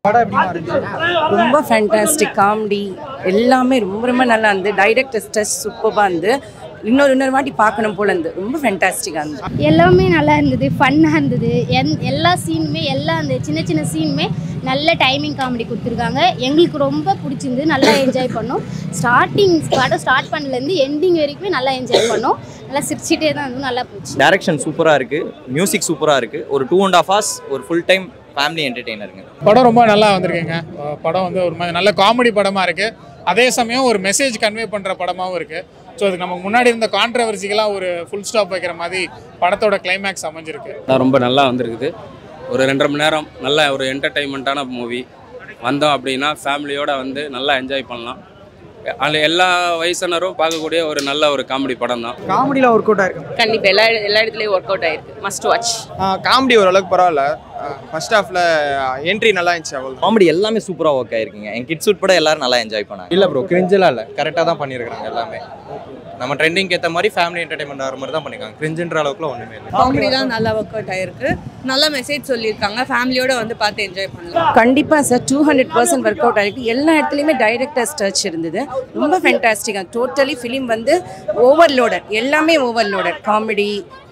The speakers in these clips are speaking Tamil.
படம் எப்படிமா இருந்துச்சு ரொம்ப ஃபேண்டாஸ்டிக் காமெடி எல்லாமே ரொம்ப ரொம்ப நல்லா இருந்து டைரக்டர் ஸ்ட்ரெஸ் சூப்பராக இருந்து இன்னொரு இன்னொரு வாட்டி பார்க்கணும் போல இருந்து ரொம்ப ஃபேண்டாஸ்டிக்காக இருந்து எல்லாமே நல்லா இருந்தது ஃபன்னாக இருந்தது எந் எல்லா சீனுமே எல்லா அந்த சின்ன சின்ன சீனுமே நல்ல டைமிங் காமெடி கொடுத்துருக்காங்க எங்களுக்கு ரொம்ப பிடிச்சிருந்து நல்லா என்ஜாய் பண்ணோம் ஸ்டார்டிங் படம் ஸ்டார்ட் பண்ணலேருந்து எண்டிங் வரைக்குமே நல்லா என்ஜாய் பண்ணோம் நல்லா சிரிச்சிட்டே தான் இருந்தோம் நல்லா போச்சு டைரக்ஷன் சூப்பராக இருக்குது மியூசிக் சூப்பராக இருக்குது ஒரு டூ அண்ட் ஆஃப் ஹவர்ஸ் ஒரு ஃபுல் டைம் ஃபேமிலி என்டர்டெய்னருங்க படம் ரொம்ப நல்லா வந்திருக்குங்க அஹ் படம் வந்து ஒரு மாதிரி நல்ல காமெடி படமாக இருக்குது அதே சமயம் ஒரு மெசேஜ் கன்வே பண்ணுற படமாகவும் இருக்குது ஸோ அதுக்கு நமக்கு முன்னாடி இருந்த கான்ட்ரவர்சிக்கெல்லாம் ஒரு ஃபுல் ஸ்டாப் வைக்கிற மாதிரி படத்தோட கிளைமேக்ஸ் அமைஞ்சிருக்கு தான் ரொம்ப நல்லா வந்திருக்குது ஒரு ரெண்டரை மணி நேரம் நல்ல ஒரு என்டர்டைன்மெண்ட்டான மூவி வந்தோம் அப்படின்னா ஃபேமிலியோட வந்து நல்லா என்ஜாய் பண்ணலாம் அதில் எல்லா வயசினரும் பார்க்கக்கூடிய ஒரு நல்ல ஒரு காமெடி படம் தான் காமெடியில் ஒர்க் அவுட் ஆயிருக்கு கண்டிப்பாக எல்லா எல்லா இடத்துலையும் ஒர்க் அவுட் ஆயிருக்கு மஸ்ட் வாட்ச் காமெடி ஓரளவுக்கு பரவாயில்ல ஃபர்ஸ்ட் ஹாஃப்ல என்ட்ரி நல்லா இருந்துச்சு அவ்வளோ காமெடி எல்லாமே சூப்பராக ஒர்க் ஆயிருக்குங்க என் கிட்ஸ் உட்பட எல்லாரும் நல்லா என்ஜாய் பண்ணாங்க இல்லை ப்ரோ கிரிஞ்செல்லாம் இல்லை கரெக்டாக தான் பண்ணியிருக்காங்க எல்லாமே நம்ம ட்ரெண்டிங்க்கு ஏற்ற மாதிரி ஃபேமிலி என்டர்டைன்மெண்ட் ஆகிற மாதிரி தான் பண்ணியிருக்காங்க கிரிஞ்சுன்ற அளவுக்குலாம் ஒன்றுமே இல்லை காமெடிலாம் நல்லா ஒர்க் அவுட் ஆயிருக்கு நல்ல மெசேஜ் சொல்லியிருக்காங்க ஃபேமிலியோட வந்து பார்த்து என்ஜாய் பண்ணலாம் கண்டிப்பாக sir two hundred percent work out ஆகிருக்கு எல்லா இடத்துலையுமே டைரக்டர்ஸ் டச் இருந்தது ரொம்ப ஃபென்டாஸ்டிக்காக டோட்டலி ஃபிலிம் வந்து ஓவர்லோடட் எல்லாமே ஓவர்லோடட் காமெடி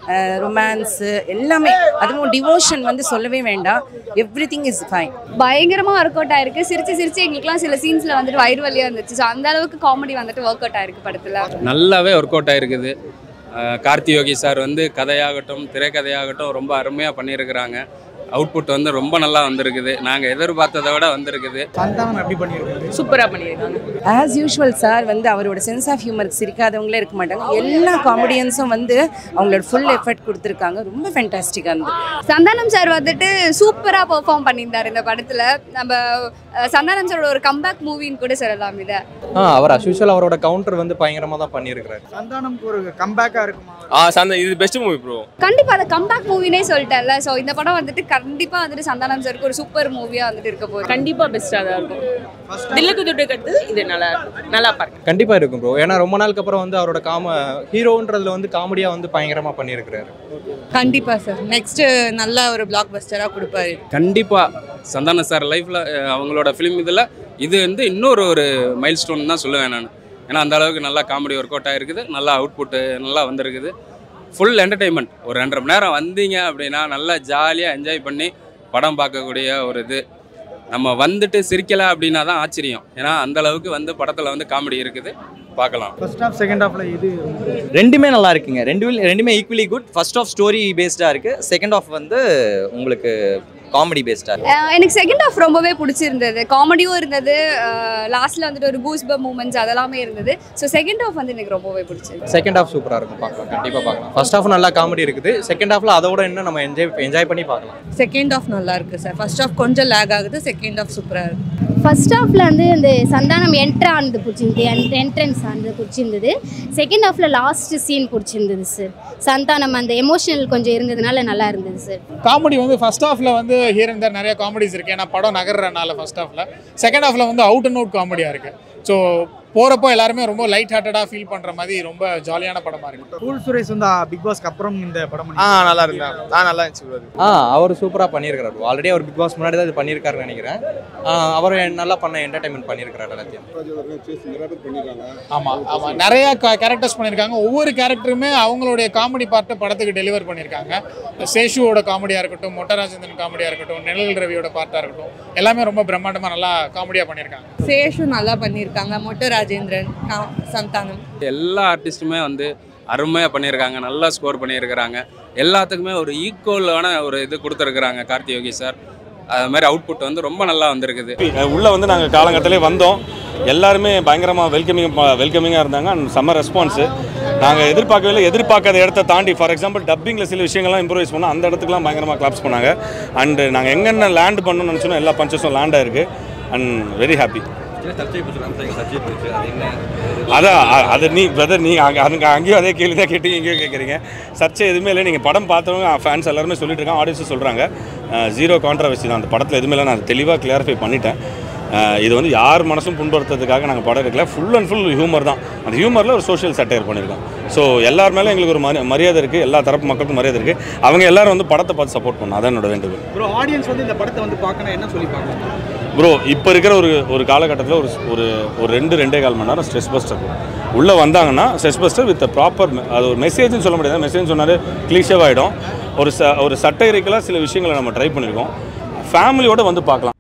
ரொமான்ஸு எல்லாமே அதுவும் டிவோஷன் வந்து சொல்லவே வேண்டாம் எவ்ரி திங் இஸ் ஃபைன் பயங்கரமாக ஒர்க் அவுட் ஆயிருக்கு சிரிச்சு சிரிச்சு எங்களுக்குலாம் சில சீன்ஸில் வந்துட்டு வயிறு வலியாக இருந்துச்சு ஸோ அந்த அளவுக்கு காமெடி வந்துட்டு ஒர்க் அவுட் ஆயிருக்கு படத்தில் நல்லாவே ஒர்க் அவுட் ஆயிருக்குது அஹ் கார்த்தி யோகி சார் வந்து கதையாகட்டும் திரைக்கதையாகட்டும் ரொம்ப அருமையாக பண்ணியிருக்கிறாங்க அவுட்புட் வந்து ரொம்ப நல்லா வந்திருக்குது நாங்கள் எதிர்பார்த்ததை விட வந்திருக்குது சந்தானம் எப்படி பண்ணியிருக்காரு சூப்பராக பண்ணியிருக்காங்க ஆஸ் யூஷுவல் சார் வந்து அவரோட சென்ஸ் ஆஃப் ஹியூமருக்கு சிரிக்காதவங்களே இருக்க மாட்டாங்க எல்லா காமெடியன்ஸும் வந்து அவங்களோட ஃபுல் எஃபர்ட் கொடுத்துருக்காங்க ரொம்ப ஃபென்டாஸ்டிக்காக இருந்தது சந்தானம் சார் வந்துட்டு சூப்பராக பெர்ஃபார்ம் பண்ணியிருந்தார் இந்த படத்தில் நம்ம அஹ், சந்தானம் சாரோட ஒரு கம்பேக் மூவின்னு கூட சொல்லலாம் இதை ஆ அவர் அஸ்யூஷுவல் அவரோட கவுண்டர் வந்து பயங்கரமாக தான் பண்ணியிருக்கிறாரு சந்தானம்க்கு ஒரு கம்பேக்காக இருக்குமா ஆ சந்த இது பெஸ்ட் மூவி ப்ரோ கண்டிப்பாக அதை கம்பேக் மூவினே சொல்லிட்டேன்ல ஸோ இந்த படம் வந்துட்டு கண்டிப்பாக வந்துட்டு சந்தானம் சாருக்கு ஒரு சூப்பர் மூவியாக வந்துட்டு இருக்க போகுது கண்டிப்பாக பெஸ்ட்டாக தான் இருக்கும் தில்லுக்கு துட்டு கட்டு இது நல்லா இருக்கும் நல்லா பாருங்க கண்டிப்பாக இருக்கும் ப்ரோ ஏன்னா ரொம்ப நாளுக்கு அப்புறம் வந்து அவரோட காம ஹீரோன்றதுல வந்து காமெடியாக வந்து பயங்கரமாக பண்ணியிருக்கிறாரு கண்டிப்பாக சார் நெக்ஸ்ட்டு நல்ல ஒரு பிளாக் பஸ்டராக கொடுப்பாரு கண்டிப்பாக சந்தான சார் லைஃப்பில் அவங்களோட ஃபிலிம் இதில் இது வந்து இன்னொரு ஒரு மைல் ஸ்டோன் தான் சொல்லுவேன் நான் ஏன்னா அந்த அளவுக்கு நல்லா காமெடி ஒர்க் அவுட் ஆகிருக்குது நல்லா அவுட்புட்டு நல்லா வந்திருக்குது ஃபுல் என்டர்டெயின்மெண்ட் ஒரு ரெண்டரை மணி நேரம் வந்தீங்க அப்படின்னா நல்லா ஜாலியாக என்ஜாய் பண்ணி படம் பார்க்கக்கூடிய ஒரு இது நம்ம வந்துட்டு சிரிக்கலை அப்படின்னா தான் ஆச்சரியம் ஏன்னா அந்த அளவுக்கு வந்து படத்தில் வந்து காமெடி இருக்குது பார்க்கலாம் ஃபர்ஸ்ட் ஹாஃப் செகண்ட் ஹாஃப்ல இது ரெண்டுமே நல்லா இருக்குங்க ரெண்டு ரெண்டுமே equally good first half story பேஸ்டாக இருக்குது செகண்ட் ஆஃப் வந்து உங்களுக்கு காமெடி பேஸ்டாக இருக்குது அஹ் எனக்கு செகண்ட் ஹாஃப் ரொம்பவே பிடிச்சிருந்தது காமெடியும் இருந்தது லாஸ்ட்டில் வந்துட்டு ஒரு கூஸ் பம் மூமெண்ட்ஸ் அதெல்லாமே இருந்தது ஸோ செகண்ட் ஹாஃப் வந்து எனக்கு ரொம்பவே பிடிச்சிருந்தது செகண்ட் ஹாஃப் சூப்பராக இருக்கும் பார்க்கலாம் கண்டிப்பாக பார்க்கலாம் ஃபர்ஸ்ட் ஹாஃப் நல்லா காமெடி இருக்குது செகண்ட் ஹாஃப்ல அதோட இன்னும் நம்ம என்ஜாய் என்ஜாய் பண்ணி பார்க்கலாம் செகண்ட் ஆஃப் நல்லா இருக்கு சார் ஃபர்ஸ்ட் ஆஃப் கொஞ்சம் லேக் ஆகுது செகண்ட் ஆஃப் சூப்பராக இருக்கு ஃபர்ஸ்ட் ஹாஃபில் வந்து இந்த சந்தானம் என்ட்ரு ஆனது பிடிச்சிருந்தது என்ட்ரன்ஸ் ஆனது பிடிச்சிருந்தது செகண்ட் ஹாஃபில் லாஸ்ட் சீன் பிடிச்சிருந்தது சார் சந்தானம் அந்த எமோஷனல் கொஞ்சம் இருந்ததுனால நல்லா இருந்தது சார் காமெடி வந்து ஃபர்ஸ்ட் ஹாஃபில் வந்து ஹியர் அண்ட் there நிறைய காமெடிஸ் இருக்குது ஏன்னா படம் நகர்றனால ஃபர்ஸ்ட் ஹாஃபில் செகண்ட் ஹாஃபில் வந்து அவுட் அண்ட் அவுட் காமெடியாக இருக்குது ஸோ போகிறப்போ எல்லாருமே ரொம்ப லைட் ஹார்ட்டடாக ஃபீல் பண்ணுற மாதிரி ரொம்ப ஜாலியான படமாக இருக்குது கூல் சுரேஷ் வந்து பிக் பாஸ்க்கு அப்புறம் இந்த படம் ஆ நல்லா இருந்தா ஆ நல்லா இருந்துச்சு ப்ரோ ஆ அவர் சூப்பராக பண்ணியிருக்காரு ஆல்ரெடி அவர் பிக் பாஸ் முன்னாடி தான் இது பண்ணியிருக்காருன்னு நினைக்கிறேன் ஆ, அவர் நல்லா பண்ண என்டர்டைன்மெண்ட் பண்ணியிருக்காரு எல்லாத்தையும் ஆமாம் ஆமாம் நிறையா கேரக்டர்ஸ் பண்ணியிருக்காங்க ஒவ்வொரு கேரக்டருமே அவங்களுடைய காமெடி பார்ட்டை படத்துக்கு டெலிவர் பண்ணியிருக்காங்க சேஷுவோட காமெடியாக இருக்கட்டும் மொட்டராஜேந்திரன் காமெடியாக இருக்கட்டும் நிழல் ரவியோட பார்ட்டாக இருக்கட்டும் எல்லாமே ரொம்ப பிரம்மாண்டமாக நல்லா காமெடியாக பண்ணியிருக்காங்க சேஷும் நல்லா பண்ணியிருக்காங்க மொட்டை ராஜேந்திரன் கா- சந்தானம் எல்லா ஆர்டிஸ்ட்டுமே வந்து அருமையாக பண்ணியிருக்காங்க நல்லா ஸ்கோர் பண்ணியிருக்கிறாங்க எல்லாத்துக்குமே ஒரு ஈக்குவலான ஒரு இது கொடுத்துருக்குறாங்க கார்த்தி யோகி சார் அது மாதிரி அவுட்புட் வந்து ரொம்ப நல்லா வந்திருக்குது உள்ளே வந்து நாங்கள் காலங்கத்திலே வந்தோம் எல்லாருமே பயங்கரமாக வெல்கமிங் வெல்கமிங்காக இருந்தாங்க அண்ட் செம்ம ரெஸ்பான்ஸு நாங்கள் எதிர்பார்க்கவே இல்லை எதிர்பார்க்காத இடத்த தாண்டி ஃபார் எக்ஸாம்பிள் டப்பிங்கில் சில விஷயங்கள்லாம் இம்ப்ரூவைஸ் பண்ணோம் அந்த இடத்துக்குலாம் பயங்கரமாக கிளாப்ஸ் பண்ணாங்க அண்ட் நாங்கள் எங்கென்ன லேண்ட் பண்ணணும்னு நினச்சோம் எல்லா பஞ்சஸும் லேண்ட் ஆயிருக்கு அண்ட் வெரி ஹாப்பி அதான் அ- அது நீ பிரதர் நீ அங்கே அங்கே அங்கேயும் அதே கேள்வி தான் கேட்டு இங்கேயும் கேட்குறீங்க சர்ச்சை எதுவுமே இல்லை நீங்கள் படம் பார்த்தவங்க ஃபேன்ஸ் எல்லாருமே சொல்லிட்டு இருக்காங்க ஆடியன்ஸும் சொல்கிறாங்க ஜீரோ கான்ட்ரவர்சி தான் அந்த படத்தில் எதுவுமே இல்லை நான் தெளிவாக கிளியரிஃபை பண்ணிட்டேன் அஹ் இது வந்து யார் மனசும் புண்படுத்துறதுக்காக நாங்கள் படம் எடுக்கல ஃபுல் அண்ட் ஃபுல் ஹியூமர் தான் அந்த ஹியூமரில் ஒரு சோஷியல் சட்டையர் பண்ணியிருக்கோம் ஸோ எல்லார் மேலே எங்களுக்கு ஒரு மரி- மரியாதை இருக்குது எல்லா தரப்பு மக்களுக்கும் மரியாதை இருக்குது அவங்க எல்லாரும் வந்து படத்தை பார்த்து சப்போர்ட் பண்ணணும் அதான் என்னோட வேண்டுகோள் ப்ரோ ஆடியன்ஸ் வந்து இந்த படத்தை வந்து பார்க்கணும் என்ன சொல்லி பார்க்கணும் ப்ரோ இப்போ இருக்கிற ஒரு ஒரு காலகட்டத்தில் ஒரு ஒரு ஒரு ரெண்டு ரெண்டே கால் மணி நேரம் ஸ்ட்ரெஸ் பஸ்டர் உள்ளே வந்தாங்கன்னா ஸ்ட்ரெஸ் பஸ்டர் வித் ப்ராப்பர் அது ஒரு மெசேஜ்னு சொல்ல முடியாது மெசேஜ் சொன்னாலே கிளீஷவாகிடும் ஒரு ச ஒரு சட்டைரிக்கலாக சில விஷயங்களை நம்ம ட்ரை பண்ணியிருக்கோம் ஃபேமிலியோட வந்து பார்க்கலாம்